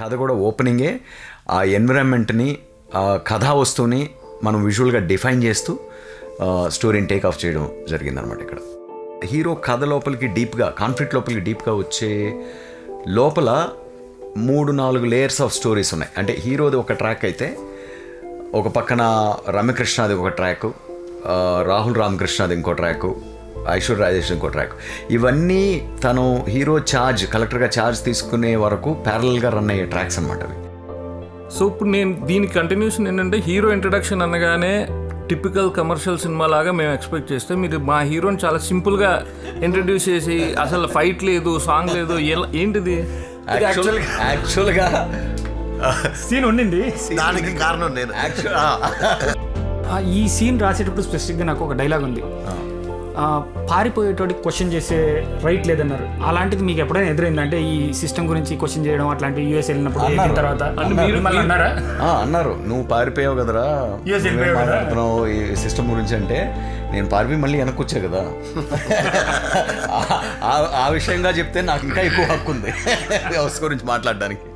కథ కూడా ఓపెనింగే ఆ ఎన్విరాన్మెంట్ని ఆ కథా వస్తువుని మనం విజువల్గా డిఫైన్ చేస్తూ స్టోరీని టేక్ ఆఫ్ చేయడం జరిగిందనమాట ఇక్కడ హీరో కథ లోపలికి డీప్గా కాన్ఫ్లిక్ట్ లోపలికి డీప్గా వచ్చే లోపల మూడు నాలుగు లేయర్స్ ఆఫ్ స్టోరీస్ ఉన్నాయి అంటే హీరోది ఒక ట్రాక్ అయితే ఒక పక్కన రమ్యకృష్ణది ఒక ట్రాక్ ఆ, రాహుల్ రామకృష్ణది ఇంకో ట్రాక్ ఐశ్వర్య రాజేష్ ఇంకో ట్రాక్ ఇవన్నీ తను హీరో ఛార్జ్ కలెక్టర్గా ఛార్జ్ తీసుకునే వరకు ప్యారల్గా రన్ అయ్యే ట్రాక్స్ అనమాట అవి సో ఇప్పుడు నేను దీని కంటిన్యూషన్ ఏంటంటే హీరో ఇంట్రడక్షన్ అనగానే టిపికల్ కమర్షియల్ సినిమా లాగా మేము ఎక్స్పెక్ట్ చేస్తే మీరు మా హీరోని చాలా సింపుల్గా ఇంట్రడ్యూస్ చేసి అసలు ఫైట్ లేదు సాంగ్ లేదు ఎలా ఏంటిది యాక్చువల్గా యాక్చువల్గా సీన్ ఉండింది దానికి కారణం నేను యాక్చువల్ ఆ, ఈ సీన్ రాసేటప్పుడు స్పెసిఫిక్గా నాకు ఒక డైలాగ్ ఉంది ఆ, పారిపోయేటోడికి క్వశ్చన్ చేసే రైట్ లేదన్నారు అలాంటిది మీకు ఎప్పుడైనా ఎదురైంది అంటే ఈ సిస్టమ్ గురించి క్వశ్చన్ చేయడం అట్లాంటి యూఎస్ వెళ్ళినప్పుడు వెళ్ళిన తర్వాత అంటే మీరు- మిమ్మల్ని అన్నారా ఆ, అన్నారు నువ్వు పారిపోయావు కదరా Yes, నువ్వేం వెళ్ళిపోయావు కదా. మాట్లాడుతున్నావు ఈ సిస్టమ్ గురించి అంటే నేను పారిపోయి మళ్ళీ వెనక్కి వచ్చా కదా ఆ- ఆ- ఆ విషయంగా చెప్తే నాకు ఇంకా ఎక్కువ హక్కు ఉంది వ్యవస్థ గురించి మాట్లాడడానికి